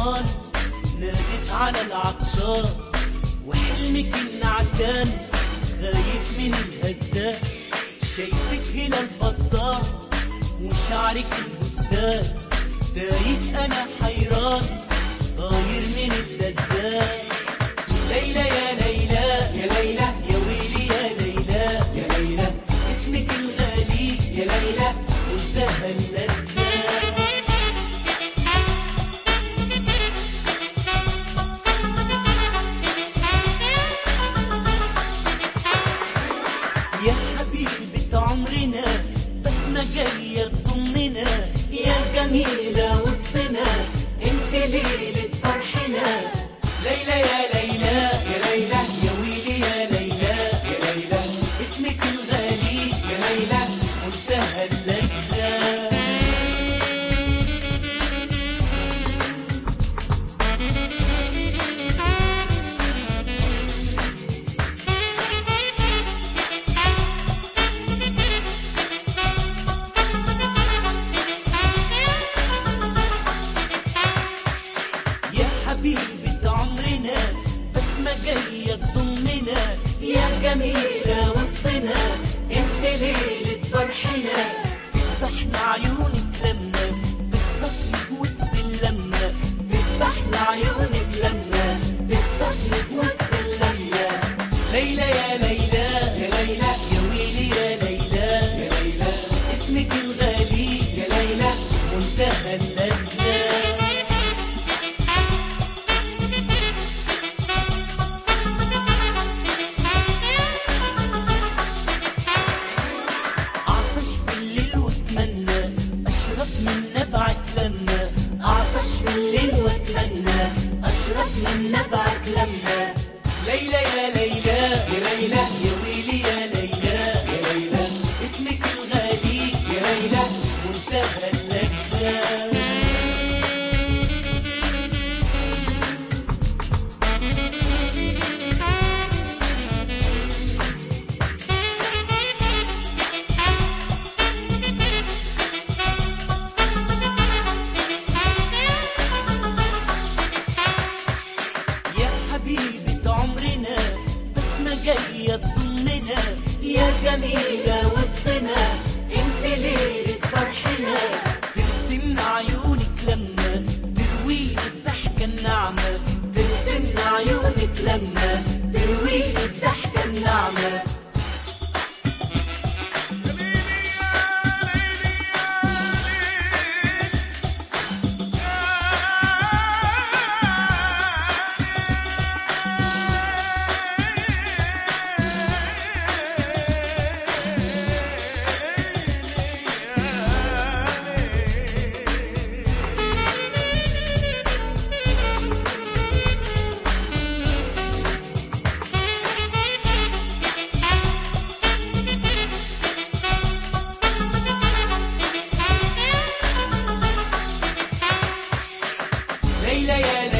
حيران نادت على العطشان وحلمك النعسان خايف من الهزان شايفك هنا البطال وشعرك البستان تايه انا حيران طاير من اللذات ليلى يا ليلى يا ليلى يا ويلي يا ليلى يا ليلى اسمك الغالي يا ليلى منتهى اللذات يا حبيبة عمرنا بسمة جاية تضمنا يا جميلة وسطنا انت ليلة فرحنا ليلى يا ليلى يا ليلى يا ويلي يا ليلى يا ليلى اسمك الغالي يا ليلى منتهى اللذات يا حبيبة عمرنا بسمة جاية تضمنا يا جميلة وسطنا انت ليلة فرحنا تذبحنا عيونك لما تخطفني بوسط اللمة تذبحنا عيونك لما تخطفني بوسط اللمة ليلى يا ليلى يا ليلى يا ويلي يا ليلى يا ليلى اسمك الغالي يا ليلى منتهى اللذات أعطش في الليل واتمنى أشرب من نبعك لما أعطش في الليل واتمنى أشرب من نبعك لما ليلى يا ليلى يا ليلى يا ويلي يا ليلى يا ليلى اسمك الغالي يا ليلى منتهى اللذات يا حبيبة عمرنا بسمة جاية تضمنا يا جميلة وسطنا انت ليلة فرحنا ترسمنا عيونك لما تروي الضحكة الناعمة ترسمنا عيونك لما تروي الضحكة الناعمة ليلى يا